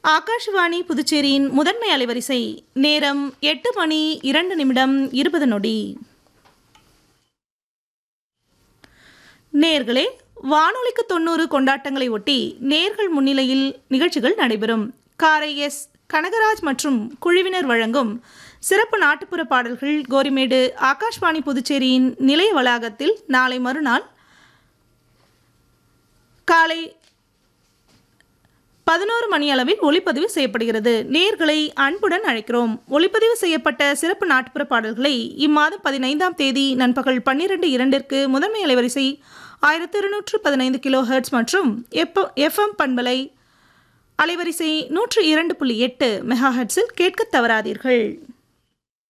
ஆகாஷ்வாணி புதுச்சேரியின் முதன்மை அலைவரிசை நேரம் எட்டு மணி இரண்டு நிமிடம் இருபது நொடி நேர்களே வானொலிக்கு தொண்ணூறு கொண்டாட்டங்களை ஒட்டி நேர்கள் முன்னிலையில் நிகழ்ச்சிகள் நடைபெறும் காரை எஸ் கனகராஜ் மற்றும் குழுவினர் வழங்கும் சிறப்பு நாட்டுப்புற பாடல்கள் கோரிமேடு ஆகாஷ்வாணி புதுச்சேரியின் நிலைய வளாகத்தில் நாளை மறுநாள் காலை பதினோரு மணி அளவில் ஒளிப்பதிவு செய்யப்படுகிறது நேர்களை அன்புடன் அழைக்கிறோம் ஒளிப்பதிவு செய்யப்பட்ட சிறப்பு நாட்டுப்புற பாடல்களை இம்மாதம் பதினைந்தாம் தேதி நண்பகல் பன்னிரண்டு இரண்டிற்கு முதன்மை அலைவரிசை ஆயிரத்தி இருநூற்று பதினைந்து கிலோ ஹெர்ட்ஸ் மற்றும் எப் எஃப்எம் பண்பலை அலைவரிசை நூற்று இரண்டு புள்ளி எட்டு மெகா ஹெர்ட்ஸில் கேட்கத் தவறாதீர்கள்